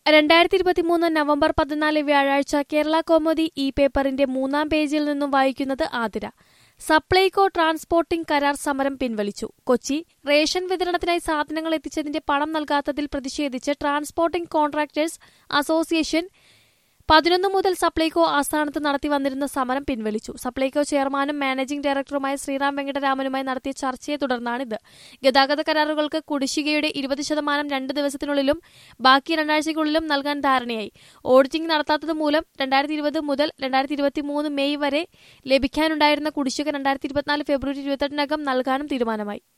രണ്ടായിരത്തി ഇരുപത്തിമൂന്ന് നവംബർ പതിനാല് വ്യാഴാഴ്ച കേരള കോമഡി ഇ പേപ്പറിന്റെ മൂന്നാം പേജിൽ നിന്നും വായിക്കുന്നത് ആതിര സപ്ലൈകോ ട്രാൻസ്പോർട്ടിംഗ് കരാർ സമരം പിൻവലിച്ചു കൊച്ചി റേഷൻ വിതരണത്തിനായി സാധനങ്ങൾ എത്തിച്ചതിന്റെ പണം നൽകാത്തതിൽ പ്രതിഷേധിച്ച് ട്രാൻസ്പോർട്ടിംഗ് കോൺട്രാക്ടേഴ്സ് അസോസിയേഷൻ പതിനൊന്ന് മുതൽ സപ്ലൈകോ ആസ്ഥാനത്ത് നടത്തി വന്നിരുന്ന സമരം പിൻവലിച്ചു സപ്ലൈകോ ചെയർമാനും മാനേജിംഗ് ഡയറക്ടറുമായ ശ്രീറാം വെങ്കടരാമനുമായി നടത്തിയ ചർച്ചയെ തുടർന്നാണിത് ഗതാഗത കരാറുകൾക്ക് കുടിശ്ശികയുടെ ഇരുപത് ശതമാനം രണ്ട് ദിവസത്തിനുള്ളിലും ബാക്കി രണ്ടാഴ്ചയ്ക്കുള്ളിലും നൽകാൻ ധാരണയായി ഓഡിറ്റിംഗ് നടത്താത്തത് മൂലം രണ്ടായിരത്തി ഇരുപത് മുതൽ രണ്ടായിരത്തി ഇരുപത്തി മൂന്ന് മെയ് വരെ ലഭിക്കാനുണ്ടായിരുന്ന കുടിശ്ശിക രണ്ടായിരത്തി ഇരുപത്തിനാല് ഫെബ്രുവരി ഇരുപത്തെട്ടിനകം നൽകാനും തീരുമാനമായി